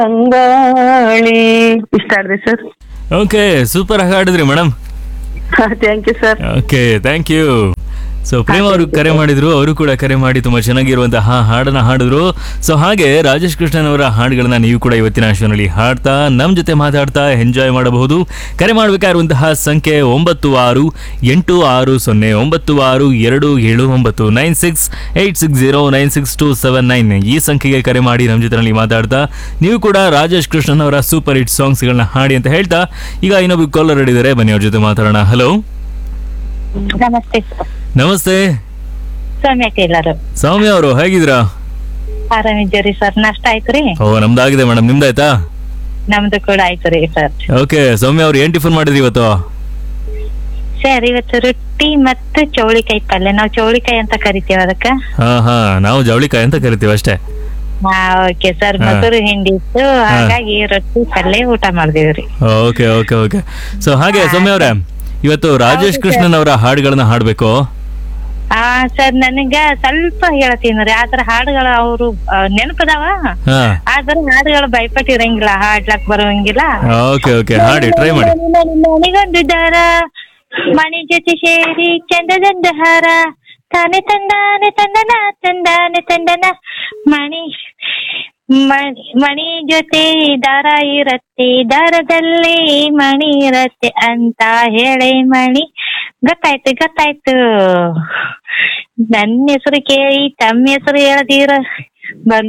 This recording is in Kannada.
ಅಂಗಾಳಿ ಇಷ್ಟ ಆಡಿದೆ ಸರ್ ಓಕೆ ಸೂಪರ್ ಆಗಿ ಹಾಡಿದ್ರಿ madam thank you sir okay thank you so Prem ಅವರು ಕರೆ ಮಾಡಿದ್ರು ಅವರು ಕೂಡ ಕರೆ ಮಾಡಿ ತುಂಬಾ ಚೆನ್ನಾಗಿರುವಂತಹ ಹಾಡನ್ನ ಹಾಡಿದ್ರು ಸೊ ಹಾಗೆ ರಾಜೇಶ್ ಕೃಷ್ಣನ್ ಅವರ ಹಾಡುಗಳನ್ನ ನೀವು ಕೂಡ ಇವತ್ತಿನ ಶೋನಲ್ಲಿ ಹಾಡ್ತಾ ನಮ್ಮ ಜೊತೆ ಮಾತಾಡ್ತಾ ಎಂಜಾಯ್ ಮಾಡಬಹುದು ಕರೆ ಮಾಡಬೇಕಾಗಿರುವಂತಹ ಸಂಖ್ಯೆ ಒಂಬತ್ತು ಆರು ಎಂಟು ಆರು ಸೊನ್ನೆ ಒಂಬತ್ತು ಆರು ಎರಡು ಏಳು ಒಂಬತ್ತು nine six eight six zero nine six two seven nine ಈ ಸಂಖ್ಯೆಗೆ ಕರೆ ಮಾಡಿ ನಮ್ಮ ಜೊತೆನಲ್ಲಿ ಮಾತಾಡ್ತಾ ನೀವು ಕೂಡ ರಾಜೇಶ್ ಕೃಷ್ಣನ್ ಅವರ ಸೂಪರ್ ಹಿಟ್ ಸಾಂಗ್ಸ್ಗಳನ್ನ ಹಾಡಿ ಅಂತ ಹೇಳ್ತಾ ಈಗ ಇನ್ನೊಬ್ಬ ಕಾಲರ್ ಹಿಡಿದರೆ ಬನ್ನಿ ಅವ್ರ ಜೊತೆ ಮಾತಾಡೋಣ ಹಲೋ ನಮಸ್ತೆ ಸರ್ ನಮಸ್ತೆ ಸೌಮ್ಯ ಟೇಲರ್ ಸೌಮ್ಯ ಅವರು ಹೇಗಿದ್ದೀರಾ ಆರಾಮಿದ್ದೀರಿ ಸರ್ ನಾಷ್ಟ ಆಯ್ತು ರೀ ಓ ನಮ್ದಾಗಿದೆ ಮೇಡಮ್ ನಿಮ್ದಾಯ್ತಾ ನಮ್ದು ಕೂಡ ಆಯ್ತು ರೀ ಸರ್ ಓಕೆ ಸೌಮ್ಯ ಅವ್ರು ಏನ್ ಟಿಫನ್ ಮಾಡಿದ್ರಿ ಇವತ್ತು ಸರ್ ಇವತ್ತು ರೊಟ್ಟಿ ಮತ್ತು ಚೌಳಿಕಾಯಿ ಪಲ್ಯ ನಾವು ಚೌಳಿಕಾಯಿ ಅಂತ ಕರಿತೀವಿ ಅದಕ್ಕ ಹಾ ಹಾ ನಾವು ಜವಳಿಕಾಯಿ ಅಂತ ಕರಿತೀವಿ ಅಷ್ಟೇ ಹಾ ಓಕೆ ಸರ್ ಹಾ. ಮೊಸರು ಹಿಂಡಿ ಇತ್ತು ಹಾಗಾಗಿ ರೊಟ್ಟಿ ಪಲ್ಯ ಊಟ ಮಾಡಿದೀವ್ರಿ ಓಕೆ ಓಕೆ ಓಕೆ ಸೊ ಹಾಗೆ ಸೌಮ್ಯ ಅವರೇ ಇವತ್ತು ರಾಜೇಶ್ ಹೌದು ಕೃಷ್ಣನ್ ಅವರ ಹಾಡುಗಳನ್ನ ಹಾಡ್ಬೇಕು ಹಾ ಸರ್ ನನಗ ಸ್ವಲ್ಪ ಹೇಳ್ತೀನಿ ರೀ ಆದ್ರ ಹಾಡುಗಳು ಅವರು ನೆನಪದಾವ ಹಾ ಆದ್ರ ಹಾಡುಗಳು ಭಯಪಟ್ಟು ಇರಂಗಿಲ್ಲ ಹಾಡ್ಲಕ್ ಬರೋಂಗಿಲ್ಲ ಓಕೆ ಓಕೆ ಹಾಡಿ ಟ್ರೈ ಮಾಡಿ ಮಣಿಗೊಂಡಿದ್ದಾರ ಮಣಿ ಜೊತೆ ಸೇರಿ ಚಂದದಂದ ಹಾರ ತಾನೆ ತಂದಾನೆ ತಂದನ ತಂದಾನೆ ತಂದನ ಮಣಿ ಮಣಿ ಮಣಿ ಜೊತೆ ದಾರ ಇರತ್ತೆ ದಾರದಲ್ಲಿ ಮಣಿ ಇರತ್ತೆ ಅಂತ ಹೇಳಿ ಮಣಿ ಗೊತ್ತಾಯ್ತು ಗೊತ್ತಾಯ್ತು ನನ್ನ ಹೆಸರು ಕೇಳಿ ತಮ್ಮ ಹೆಸರು ಹೇಳದಿರ ಬಲು